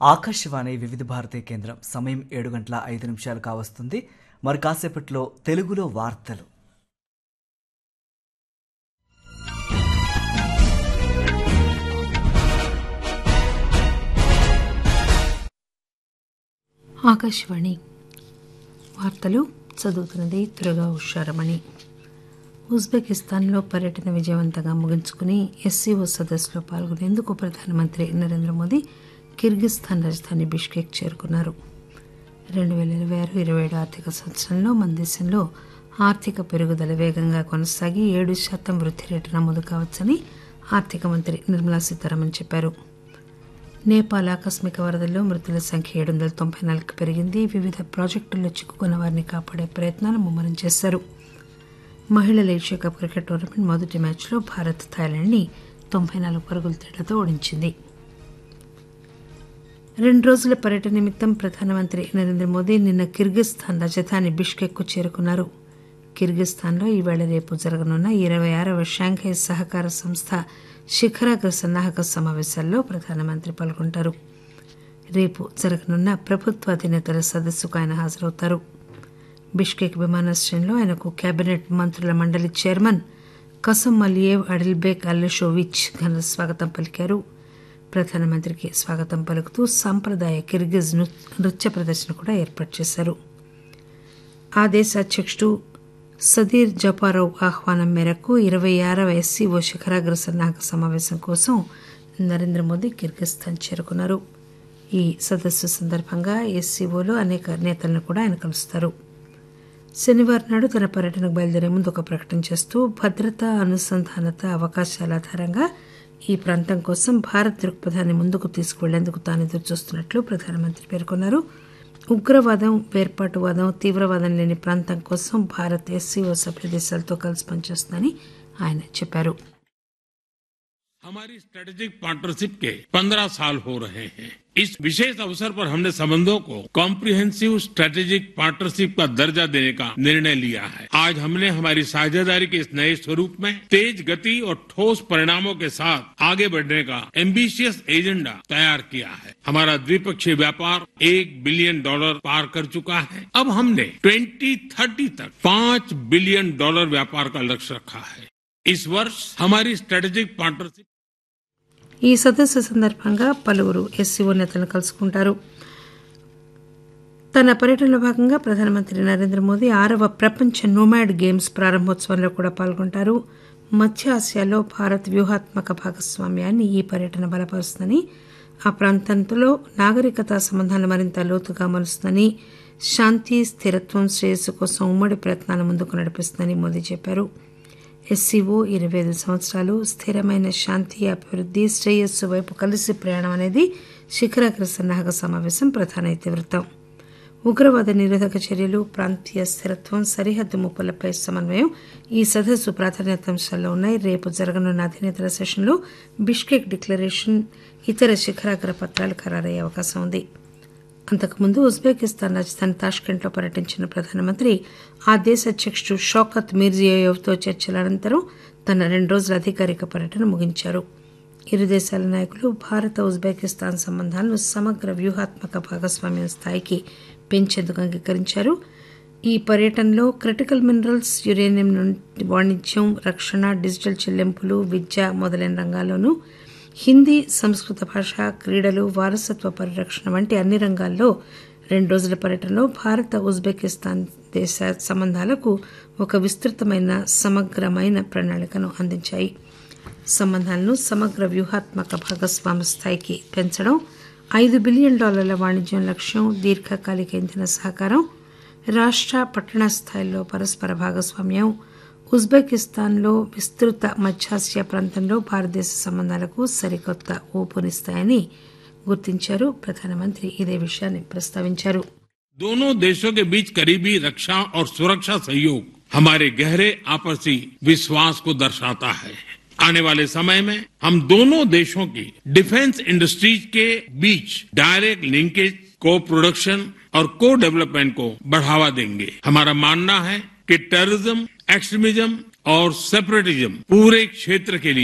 ఆకాశవాణి వివిధ భారతి కేంద్రం సమయం ఏడు గంటల ఐదు నిమిషాలు కావస్తుంది మరి కాసేపట్లో తెలుగులో వార్తలు ఆకాశవాణి వార్తలు చదువుతున్నది త్వరగా ఉషారమణి ఉజ్బెకిస్తాన్లో పర్యటన విజయవంతంగా ముగించుకుని ఎస్సీఓ సదస్సులో పాల్గొనేందుకు ప్రధానమంత్రి నరేంద్ర మోదీ కిర్గిస్థాన్ రాజధాని బిష్కెక్ చేరుకున్నారు రెండు వేల ఇరవై ఆరు ఇరవై ఏడు ఆర్థిక సంవత్సరంలో మన దేశంలో ఆర్థిక పెరుగుదల వేగంగా కొనసాగి ఏడు శాతం వృద్ధి రేటు నమోదు కావచ్చని ఆర్థిక మంత్రి నిర్మలా సీతారామన్ చెప్పారు నేపాల్ ఆకస్మిక వరదల్లో మృతుల సంఖ్య ఏడు వందల తొంభై నాలుగుకు పెరిగింది వివిధ ప్రాజెక్టుల్లో చిక్కుకున్న వారిని కాపాడే ప్రయత్నాలు ముమ్మరం చేశారు మహిళల ఏషియా కప్ క్రికెట్ టోర్నమెంట్ మొదటి మ్యాచ్లో భారత్ థాయిలాండ్ని తొంభై నాలుగు పరుగుల తేడాతో ఓడించింది రెండు రోజుల పర్యటన నిమిత్తం ప్రధానమంత్రి నరేంద్ర మోదీ నిన్న కిర్గిస్థాన్ రాజధాని బిష్కెక్కు చేరుకున్నారు కిర్గిస్థాన్లో ఈవేళ రేపు జరగనున్న ఇరవై ఆరవ షాంఘై సహకార సంస్థ శిఖరాగ్ర సన్నాహక సమావేశాల్లో ప్రధానమంత్రి పాల్గొంటారు రేపు జరగనున్న ప్రభుత్వ అధినేతల సదస్సుకు ఆయన హాజరవుతారు బిష్కెక్ విమానాశ్రయంలో ఆయనకు కేబినెట్ మంత్రుల మండలి చైర్మన్ కసం అలియేవ్ అడిల్బేక్ అల్లషోవిచ్ ఘన స్వాగతం పలికారు ప్రధానమంత్రికి స్వాగతం పలుకుతూ సాంప్రదాయ కిర్గిజ్ నృత్య ప్రదర్శన కూడా ఏర్పాటు చేశారు ఆ దేశ అధ్యక్షుడు సదీర్ జపారోవ్ ఆహ్వానం మేరకు ఇరవై ఆరవ ఎస్సీఓ శిఖరాగ్ర సన్నాహక సమావేశం కోసం నరేంద్ర మోదీ కిర్గిస్థాన్ చేరుకున్నారు ఈ సదస్సు సందర్భంగా ఎస్సీఓలో అనేక నేతలను కూడా ఆయన కలుస్తారు శనివారం నాడు తన పర్యటనకు బయలుదేరే ముందు ఒక ప్రకటన చేస్తూ భద్రత అనుసంధానత అవకాశాల ఆధారంగా ఈ ప్రాంతం కోసం భారత్ దృక్పథాన్ని ముందుకు తీసుకువెళ్లేందుకు తాను ఎదురుచూస్తున్నట్లు ప్రధానమంత్రి పేర్కొన్నారు ఉగ్రవాదం వేర్పాటువాదం తీవ్రవాదం లేని ప్రాంతం కోసం భారత్ ఎస్సీఓ సభ్య దేశాలతో కలిసి పనిచేస్తుందని ఆయన చెప్పారు हमारी स्ट्रेटेजिक पार्टनरशिप के 15 साल हो रहे हैं इस विशेष अवसर पर हमने संबंधों को कॉम्प्रिहेंसिव स्ट्रेटेजिक पार्टनरशिप का दर्जा देने का निर्णय लिया है आज हमने हमारी साझेदारी के इस नए स्वरूप में तेज गति और ठोस परिणामों के साथ आगे बढ़ने का एम्बिशियस एजेंडा तैयार किया है हमारा द्विपक्षीय व्यापार एक बिलियन डॉलर पार कर चुका है अब हमने 2030 तक पांच बिलियन डॉलर व्यापार का लक्ष्य रखा है इस वर्ष हमारी स्ट्रेटेजिक पार्टनरशिप ఈ సదస్సు సందర్భంగా పలువురు ఎస్సీఓ నేతలను కలుసుకుంటారు తన పర్యటనలో భాగంగా ప్రధానమంత్రి నరేంద్ర మోదీ ఆరవ ప్రపంచ నోమాడ్ గేమ్స్ ప్రారంభోత్సవంలో కూడా పాల్గొంటారు మధ్య ఆసియాలో భారత్ వ్యూహాత్మక భాగస్వామ్యాన్ని ఈ పర్యటన బలపరుస్తుందని ఆ ప్రాంతంలో నాగరికత సంబంధాలు మరింత లోతుగా మలుస్తుందని శాంతి స్థిరత్వం శ్రేయస్సు కోసం ఉమ్మడి ప్రయత్నాల ముందుకు నడిపిస్తుందని మోదీ చెప్పారు ఎస్సీఓ ఇరవై ఐదు సంవత్సరాలు స్థిరమైన శాంతి అభివృద్ధి శ్రేయస్సు వైపు కలిసి ప్రయాణం అనేది శిఖరాగ్ర సన్నాహక సమావేశం ప్రధాన ఇతివృత్తం ఉగ్రవాద నిరోధక చర్యలు ప్రాంతీయ స్థిరత్వం సరిహద్దు ముప్పులపై సమన్వయం ఈ సదస్సు ప్రాధాన్యతాంశాల్లో ఉన్నాయి రేపు జరగనున్న అధినేతల సెషన్లో బిష్కెక్ డిక్లరేషన్ ఇతర శిఖరాగ్ర పత్రాలు ఖరారయ్యే అవకాశం ఉంది అంతకుముందు ఉజ్బెకిస్తాన్ రాజధాని తాష్కెంట్లో పర్యటించిన ప్రధానమంత్రి ఆ దేశ అధ్యక్షుడు షౌకత్ మీర్జియోయెవ్తో చర్చల అనంతరం తన రెండు రోజుల అధికారిక పర్యటన ముగించారు ఇరు దేశాల నాయకులు భారత ఉజ్బెకిస్తాన్ సంబంధాలను సమగ్ర వ్యూహాత్మక భాగస్వామ్యం స్థాయికి పెంచేందుకు అంగీకరించారు ఈ పర్యటనలో క్రిటికల్ మినరల్స్ యురేనియం నుండి వాణిజ్యం రక్షణ డిజిటల్ చెల్లింపులు విద్య మొదలైన రంగాల్లోనూ హిందీ సంస్కృత భాష క్రీడలు వారసత్వ పరిరక్షణ వంటి అన్ని రంగాల్లో రెండు రోజుల పర్యటనలో భారత ఉజ్బెకిస్తాన్ దేశ సంబంధాలకు ఒక విస్తృతమైన సమగ్రమైన ప్రణాళికను అందించాయి సంబంధాలను సమగ్ర వ్యూహాత్మక భాగస్వామ్య స్థాయికి పెంచడం ఐదు బిలియన్ డాలర్ల వాణిజ్యం లక్ష్యం దీర్ఘకాలిక ఇంధన సహకారం రాష్ట్ర పట్టణ స్థాయిల్లో పరస్పర భాగస్వామ్యం ఉజ్బెకిస్తాన్లో విస్తృత మధ్యాసియా ప్రాంతంలో భారతదేశ సంబంధాలకు సరికొత్త ఊపునిస్తాయని గుర్తించారు ప్రధానమంత్రి ఇదే విషయాన్ని ప్రస్తావించారు दोनों देशों के बीच करीबी रक्षा और सुरक्षा सहयोग हमारे गहरे आपसी विश्वास को दर्शाता है आने वाले समय में हम दोनों देशों की डिफेंस इंडस्ट्रीज के बीच डायरेक्ट लिंकेज को प्रोडक्शन और को डेवलपमेंट को बढ़ावा देंगे हमारा मानना है कि टेररिज्म एक्सट्रीमिज्म और सेपरेटिज्म पूरे क्षेत्र के लिए